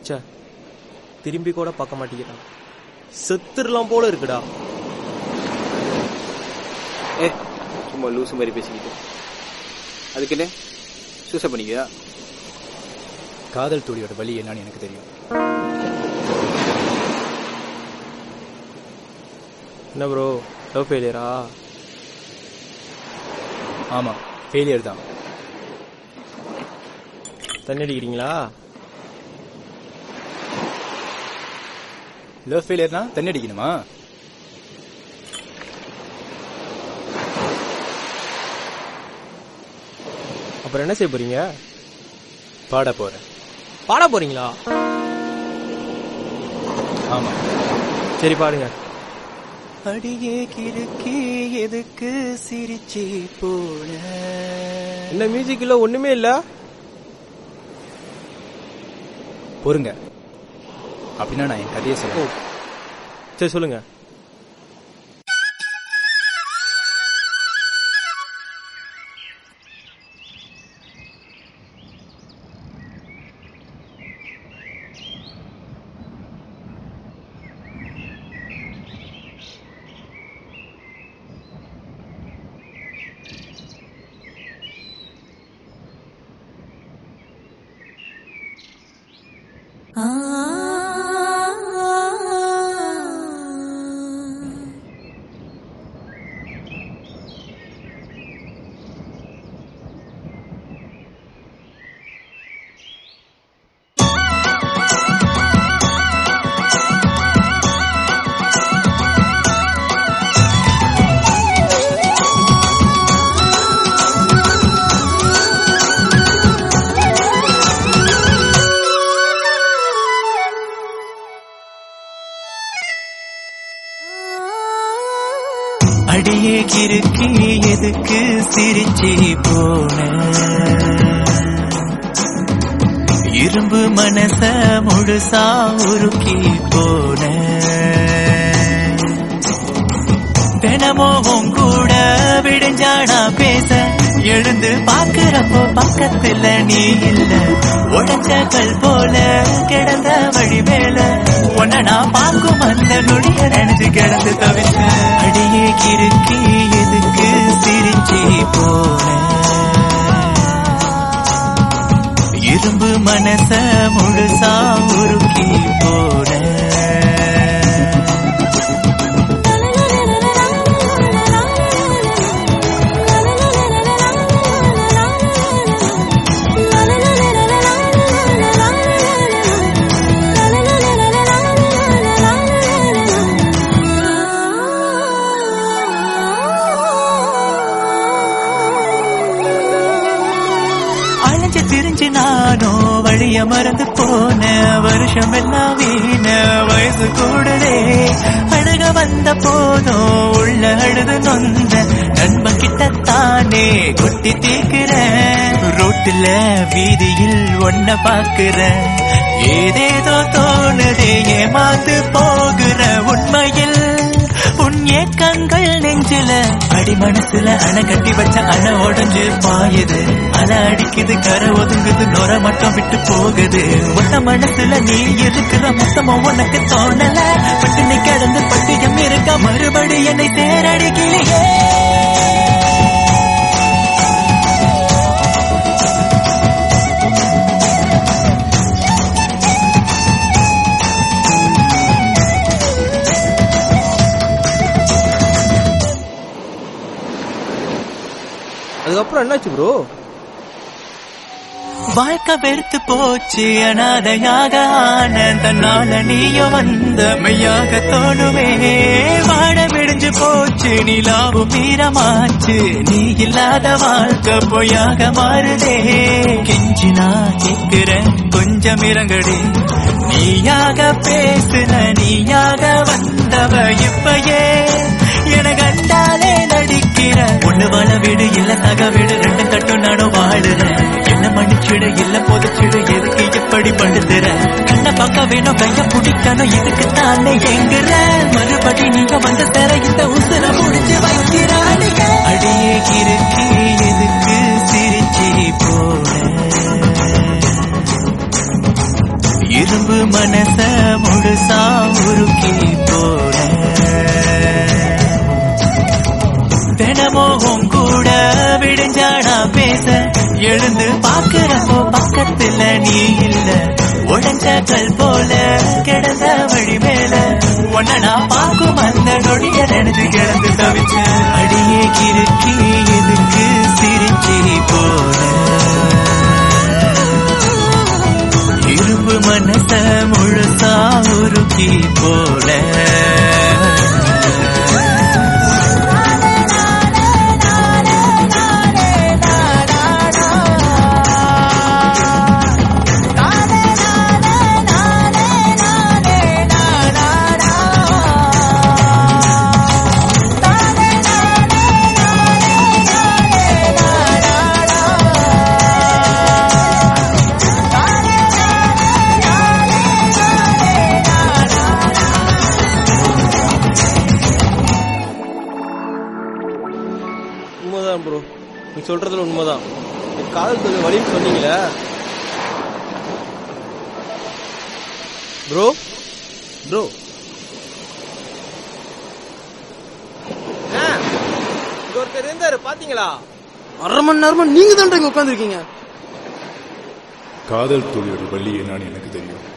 ச்சே திரும்பி கூட பார்க்க மாட்டேங்கிறான் செத்துடலாம் போல இருக்குடா ஏ சும்மா லூசு மாதிரி பேசிக்கிட்டு அதுக்குன்னு சூசை பண்ணிக்கியா காதல் தோழியோட வழி என்னன்னு எனக்கு தெரியும் என்ன ப்ரோ லவ் ஃபெயிலியரா ஆமா ஃபெயிலியர் தான் தண்ணி அடிக்கிறீங்களா லவ் ஃபெயிலியர்னா தண்ணி அடிக்கணுமா அப்புறம் என்ன செய்ய போறீங்க பாட போறேன் பாட போறீங்களா ஆமா சரி பாடுங்க அடியே கிறுக்கி எதுக்கு சிரிச்சி போன என்ன மியூசிக் இல்ல ஒண்ணுமே இல்ல பொறுங்க அப்படின்னா நான் என் கதையை ஓ சொல்லுவேன் சரி சொல்லுங்க அடியே கிறுக்கி எதுக்கு சிரிச்சி போன இரும்பு மனச முழுசா உருக்கி போன தினமும் உன் கூட விடிஞ்சானா பேச எழுந்து பாக்குறப்போ பக்கத்துல நீ இல்ல உடஞ்ச கல் போல கிடந்த வழி மேல உன்னை நான் பார்க்கும் அந்த நொடிய நினைச்சு கிடந்து தவிச்ச அடியே கிறுக்கி எதுக்கு சிரிச்சி போன இரும்பு மனச முழுசா உருக்கி போன அலைஞ்சு திரிஞ்சு நானும் வழிய மறந்து போன வருஷம் எல்லாம் வீண வயசு கூடுதே அழுக வந்த போதும் உள்ள அழுது நொந்த நண்பன் கிட்ட தானே குத்தி தீக்குறேன் ரோட்டுல வீதியில் ஒன்ன பாக்குறேன் ஏதேதோ தோணுதே ஏமாந்து போகிற உண்மையில் உன் ஏக்கங்கள் நெஞ்சில அடி மனசுல அணை கட்டி வச்ச அணை உடஞ்சு பாயுது அலை அடிக்குது கரை ஒதுங்குது நொர மட்டும் விட்டு போகுது உன்ன மனசுல நீ இருக்கிற மொத்தமும் உனக்கு தோணல பட்டினி கிடந்து பட்டியம் இருக்க மறுபடி என்னை தேரடிக்கலையே அதுக்கப்புறம் என்னாச்சு ப்ரோ வாழ்க்கை வெறுத்து போச்சு அனாதையாக ஆனந்தனால நீயும் வந்த மெய்யாக தோணுமே வாட விடிஞ்சு போச்சு நிலாவும் வீரமாச்சு நீ இல்லாத வாழ்க்கை பொய்யாக மாறுதே கெஞ்சி நான் கேட்கிறேன் கொஞ்சம் இறங்கடி நீயாக பேசுன நீயாக வந்தவ இப்பயே என கண்டாலே நடிக்கிற ஒண்ணு வாழ வீடு இல்ல தக வீடு ரெண்டு கட்டும் நானும் வாழுறேன் என்ன மன்னிச்சிடு இல்ல போதிச்சிடு எதுக்கு இப்படி படுத்துற கண்ண பக்க வேணும் கைய பிடிக்கணும் இதுக்கு தானே எங்குற மறுபடி நீங்க வந்து தர இந்த உசுர முடிஞ்சு வைக்கிறாடிய அடியே கிறுக்கி எதுக்கு சிரிச்சி போன இரும்பு மனச முழுசா உருக்கி போட தினமும் உன் கூட விடிஞ்சாடா பேச எழுந்து பாக்குறப்போ பக்கத்துல நீ இல்ல உடஞ்ச கல் போல கிடந்த வழி மேல உன்னை நான் பார்க்கும் அந்த நொடிய நினைச்சு கிடந்து தவிச்ச அடியே கிறுக்கி எதுக்கு சிரிச்சி போன இரும்பு மனச முழுசா உருக்கி போல உண்மைதான் ப்ரோ நீ சொல்றதுல உண்மைதான் நீ காதல் தோல்வி வழின்னு சொன்னீங்களே ப்ரோ ப்ரோ இங்க ஒருத்தர் இருந்தாரு பாத்தீங்களா அரை மணி நேரமா நீங்க தான் இங்க உட்காந்துருக்கீங்க காதல் தோல்வியோட வழி என்னன்னு எனக்கு தெரியும்